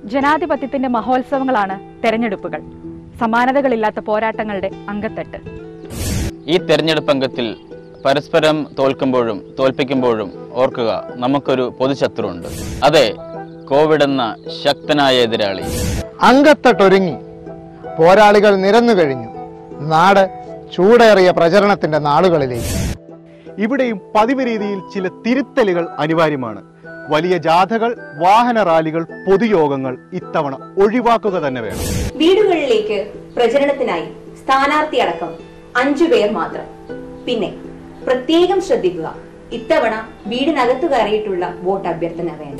ജനാധിപത്യത്തിന്റെ മഹോത്സവങ്ങളാണ് തെരഞ്ഞെടുപ്പുകൾ സമാനതകളില്ലാത്ത പോരാട്ടങ്ങളുടെ അങ്കത്തട്ട് ഈ തെരഞ്ഞെടുപ്പ് അംഗത്തിൽ പരസ്പരം തോൽക്കുമ്പോഴും തോൽപ്പിക്കുമ്പോഴും ഓർക്കുക നമുക്കൊരു പൊതുശത്രുണ്ട് അതെ കോവിഡ് എന്ന ശക്തനായ എതിരാളി അങ്കത്തട്ടൊരുങ്ങി പോരാളികൾ നിരന്നു കഴിഞ്ഞു നാട് ചൂടേറിയ പ്രചരണത്തിന്റെ നാളുകളിലേക്ക് ഇവിടെയും പതിവ് രീതിയിൽ ചില തിരുത്തലുകൾ അനിവാര്യമാണ് വലിയ ജാഥകൾ വാഹന റാലികൾ പൊതുയോഗങ്ങൾ ഇത്തവണ ഒഴിവാക്കുക തന്നെ വേണം വീടുകളിലേക്ക് പ്രചരണത്തിനായി സ്ഥാനാർത്ഥി അടക്കം അഞ്ചു പേർ മാത്രം പിന്നെ പ്രത്യേകം ശ്രദ്ധിക്കുക ഇത്തവണ വീടിനകത്ത് കയറിയിട്ടുള്ള വോട്ട് അഭ്യർത്ഥന വേണ്ട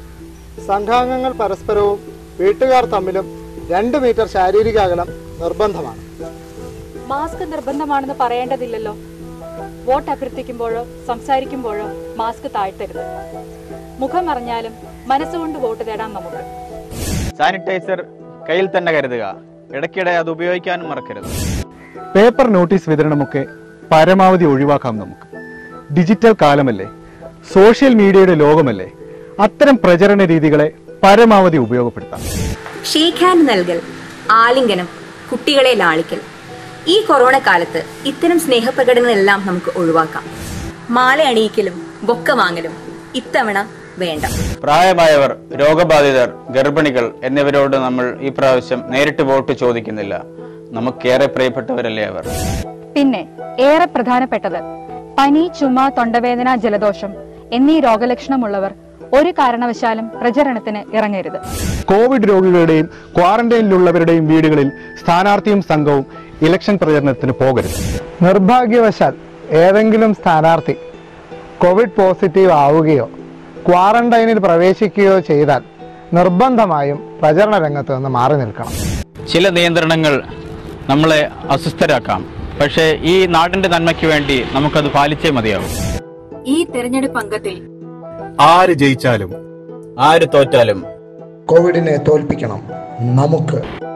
സംഘാംഗങ്ങൾ പരസ്പരവും വീട്ടുകാർ തമ്മിലും രണ്ട് മീറ്റർ ശാരീരിക അകലം നിർബന്ധമാണ് മാസ്ക് നിർബന്ധമാണെന്ന് പറയേണ്ടതില്ലല്ലോ വോട്ട് അഭ്യർത്ഥിക്കുമ്പോഴോ സംസാരിക്കുമ്പോഴോ മാസ്ക് താഴ്ത്തരുത് മുഖം അറിഞ്ഞാലും മനസ്സുകൊണ്ട് വോട്ട് തേടാം നമുക്ക് സാനിറ്റൈസർ കയ്യിൽ തന്നെ കരുതുക ഇടയ്ക്കിടെ അത് ഉപയോഗിക്കാനും മറക്കരുത് പേപ്പർ നോട്ടീസ് വിതരണമൊക്കെ പരമാവധി ഒഴിവാക്കാം നമുക്ക് ഡിജിറ്റൽ കാലമല്ലേ സോഷ്യൽ മീഡിയയുടെ ലോകമല്ലേ അത്തരം പ്രചരണ രീതികളെ പരമാവധി ഉപയോഗപ്പെടുത്താം ഷേക്ക് ഹാൻഡ് നൽകൽ ആലിംഗനം കുട്ടികളെ ലാളിക്കൽ ഈ കൊറോണ കാലത്ത് ഇത്തരം സ്നേഹപ്രകടനങ്ങളെല്ലാം നമുക്ക് ഒഴിവാക്കാം മാല അണിയിക്കലും ബൊക്ക വാങ്ങലും ഇത്തവണ വേണ്ട പ്രായമായവർ രോഗബാധിതർ ഗർഭിണികൾ എന്നിവരോട് നമ്മൾ ഈ പ്രാവശ്യം നേരിട്ട് വോട്ട് ചോദിക്കുന്നില്ല നമുക്കേറെ പ്രിയപ്പെട്ടവരല്ലേ അവർ പിന്നെ ഏറെ പ്രധാനപ്പെട്ടത് പനി ചുമ തൊണ്ടവേദന ജലദോഷം എന്നീ രോഗലക്ഷണമുള്ളവർ ഒരു കാരണവശാലും പ്രചരണത്തിന് ഇറങ്ങരുത് കോവിഡ് രോഗികളുടെയും ക്വാറന്റൈനിലുള്ളവരുടെയും വീടുകളിൽ സ്ഥാനാർത്ഥിയും സംഘവും ഇലക്ഷൻ പ്രചരണത്തിന് പോകരുത് നിർഭാഗ്യവശാൽ ഏതെങ്കിലും സ്ഥാനാർത്ഥി കോവിഡ് പോസിറ്റീവ് ആവുകയോ ക്വാറന്റൈനിൽ പ്രവേശിക്കുകയോ ചെയ്താൽ നിർബന്ധമായും പ്രചരണ രംഗത്ത് നിന്ന് മാറി നിൽക്കണം ചില നിയന്ത്രണങ്ങൾ നമ്മളെ അസ്വസ്ഥരാക്കാം പക്ഷേ ഈ നാടിന്റെ നന്മയ്ക്ക് വേണ്ടി നമുക്കത് പാലിച്ചേ മതിയാവും ഈ തെരഞ്ഞെടുപ്പ് അംഗത്തിൽ ആര് ജയിച്ചാലും ആര് തോറ്റാലും കോവിഡിനെ തോൽപ്പിക്കണം നമുക്ക്